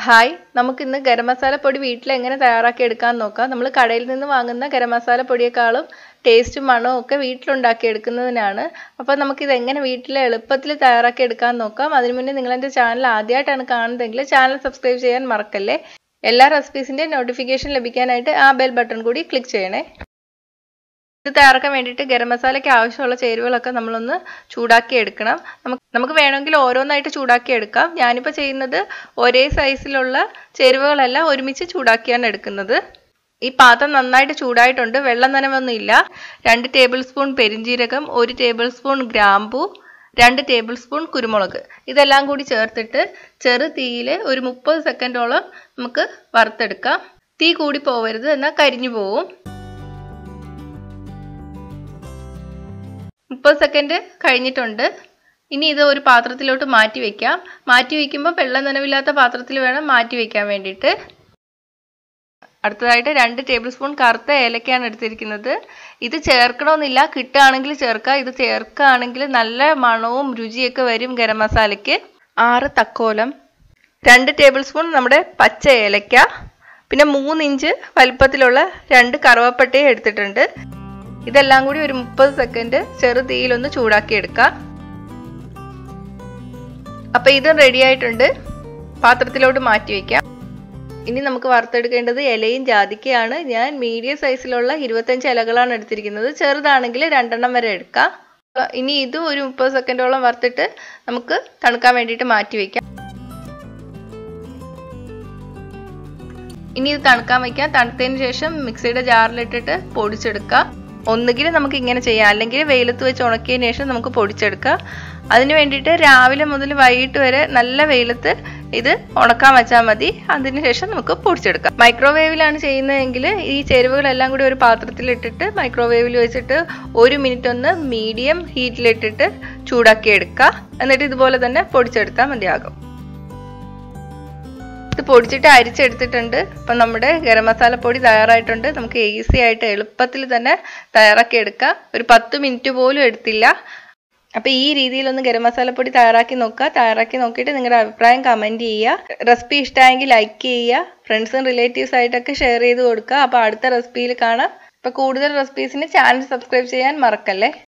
hi നമുക്കിന്ന് ഗരം മസാല പൊടി വീട്ടിൽ എങ്ങനെ തയ്യാറാക്കി എടുക്കാൻ നോക്കാം നമ്മൾ കടയിൽ നിന്ന് വാങ്ങുന്ന ഗരം മസാല പൊടിയേക്കാളും ടേസ്റ്റും മണവും ഒക്കെ വീട്ടിലുണ്ടാക്കി എടുക്കുന്നതിനാണ് അപ്പോൾ നമുക്കിത് എങ്ങനെ വീട്ടിൽ എളുപ്പത്തിൽ തയ്യാറാക്കി എടുക്കാൻ നോക്കാം അതിനു മുന്നേ നിങ്ങൾ എൻ്റെ ചാനൽ ആദ്യമായിട്ടാണ് കാണുന്നതെങ്കിൽ ചാനൽ സബ്സ്ക്രൈബ് ചെയ്യാൻ മറക്കല്ലേ എല്ലാ റെസിപ്പീസിൻ്റെ നോട്ടിഫിക്കേഷൻ ലഭിക്കാനായിട്ട് ആ ബെൽ ബട്ടൺ കൂടി ക്ലിക്ക് ചെയ്യണേ ഇത് തയ്യാറാക്കാൻ വേണ്ടിയിട്ട് ഗരം മസാലയ്ക്ക് ആവശ്യമുള്ള ചേരുവകളൊക്കെ നമ്മളൊന്ന് ചൂടാക്കി എടുക്കണം നമുക്ക് നമുക്ക് വേണമെങ്കിൽ ഓരോന്നായിട്ട് ചൂടാക്കി എടുക്കാം ഞാനിപ്പോൾ ചെയ്യുന്നത് ഒരേ സൈസിലുള്ള ചേരുവകളെല്ലാം ഒരുമിച്ച് ചൂടാക്കിയാണ് എടുക്കുന്നത് ഈ പാത്രം നന്നായിട്ട് ചൂടായിട്ടുണ്ട് വെള്ളം നനവൊന്നും ഇല്ല രണ്ട് ടേബിൾ സ്പൂൺ പെരിഞ്ജീരകം ഒരു ടേബിൾ സ്പൂൺ ഗ്രാമ്പു രണ്ട് ടേബിൾ സ്പൂൺ കുരുമുളക് ഇതെല്ലാം കൂടി ചേർത്തിട്ട് ചെറു തീയിൽ ഒരു മുപ്പത് സെക്കൻഡോളം നമുക്ക് വറുത്തെടുക്കാം തീ കൂടി പോവരുത് എന്നാൽ കരിഞ്ഞു പോവും മുപ്പത് സെക്കൻഡ് കഴിഞ്ഞിട്ടുണ്ട് ഇനി ഇത് ഒരു പാത്രത്തിലോട്ട് മാറ്റി വെക്കാം മാറ്റി വെക്കുമ്പോൾ വെള്ളം നനവില്ലാത്ത പാത്രത്തിൽ വേണം മാറ്റി വെക്കാൻ വേണ്ടിയിട്ട് അടുത്തതായിട്ട് രണ്ട് ടേബിൾ സ്പൂൺ കറുത്ത ഏലക്കയാണ് എടുത്തിരിക്കുന്നത് ഇത് ചേർക്കണമെന്നില്ല കിട്ടുകയാണെങ്കിൽ ചേർക്കുക ഇത് ചേർക്കുകയാണെങ്കിൽ നല്ല മണവും രുചിയൊക്കെ വരും ഗരം മസാലയ്ക്ക് ആറ് തക്കോലം രണ്ട് ടേബിൾ സ്പൂൺ നമ്മുടെ പച്ച ഏലക്ക പിന്നെ മൂന്ന് ഇഞ്ച് വലിപ്പത്തിലുള്ള രണ്ട് കറുവപ്പട്ടയും എടുത്തിട്ടുണ്ട് ഇതെല്ലാം കൂടി ഒരു മുപ്പത് സെക്കൻഡ് ചെറു തീയിലൊന്ന് ചൂടാക്കി എടുക്കാം അപ്പം ഇതും റെഡി ആയിട്ടുണ്ട് പാത്രത്തിലോട്ട് മാറ്റി വയ്ക്കാം ഇനി നമുക്ക് വറുത്തെടുക്കേണ്ടത് ഇലയും ജാതിക്കയാണ് ഞാൻ മീഡിയം സൈസിലുള്ള ഇരുപത്തഞ്ച് ഇലകളാണ് എടുത്തിരിക്കുന്നത് ചെറുതാണെങ്കിൽ രണ്ടെണ്ണം വരെ എടുക്കാം ഇനി ഇതും ഒരു മുപ്പത് സെക്കൻഡോളം വറുത്തിട്ട് നമുക്ക് തണുക്കാൻ വേണ്ടിയിട്ട് മാറ്റി വയ്ക്കാം ഇനി ഇത് തണുക്കാൻ വയ്ക്കാം തണുത്തതിന് ശേഷം മിക്സിയുടെ ജാറിലിട്ടിട്ട് പൊടിച്ചെടുക്കാം ഒന്നുകിൽ നമുക്ക് ഇങ്ങനെ ചെയ്യാം അല്ലെങ്കിൽ വെയിലത്ത് വെച്ച് ഉണക്കിയതിന് ശേഷം നമുക്ക് പൊടിച്ചെടുക്കാം അതിന് വേണ്ടിയിട്ട് രാവിലെ മുതൽ വൈകിട്ട് വരെ നല്ല വെയിലത്ത് ഇത് ഉണക്കാൻ വെച്ചാൽ മതി അതിന് ശേഷം നമുക്ക് പൊടിച്ചെടുക്കാം മൈക്രോവേവിലാണ് ചെയ്യുന്നതെങ്കിൽ ഈ ചേരുവകളെല്ലാം കൂടി ഒരു പാത്രത്തിൽ ഇട്ടിട്ട് മൈക്രോവേവിൽ വെച്ചിട്ട് ഒരു മിനിറ്റ് ഒന്ന് മീഡിയം ഹീറ്റിലിട്ടിട്ട് ചൂടാക്കി എടുക്കുക എന്നിട്ട് ഇതുപോലെ തന്നെ പൊടിച്ചെടുത്താൽ മതിയാകും ഇത് പൊടിച്ചിട്ട് അരിച്ചെടുത്തിട്ടുണ്ട് അപ്പം നമ്മുടെ ഗരം മസാല പൊടി തയ്യാറായിട്ടുണ്ട് നമുക്ക് ഈസി ആയിട്ട് എളുപ്പത്തിൽ തന്നെ തയ്യാറാക്കി എടുക്കാം ഒരു പത്ത് മിനിറ്റ് പോലും എടുത്തില്ല അപ്പോൾ ഈ രീതിയിലൊന്ന് ഗരം മസാല പൊടി തയ്യാറാക്കി നോക്കുക തയ്യാറാക്കി നോക്കിയിട്ട് നിങ്ങളുടെ അഭിപ്രായം കമൻറ്റ് ചെയ്യുക റെസിപ്പി ഇഷ്ടമായെങ്കിൽ ലൈക്ക് ചെയ്യുക ഫ്രണ്ട്സും റിലേറ്റീവ്സ് ആയിട്ടൊക്കെ ഷെയർ ചെയ്ത് കൊടുക്കുക അപ്പോൾ അടുത്ത റെസിപ്പിയിൽ കാണാം അപ്പോൾ കൂടുതൽ റെസിപ്പീസിന് ചാനൽ സബ്സ്ക്രൈബ് ചെയ്യാൻ മറക്കല്ലേ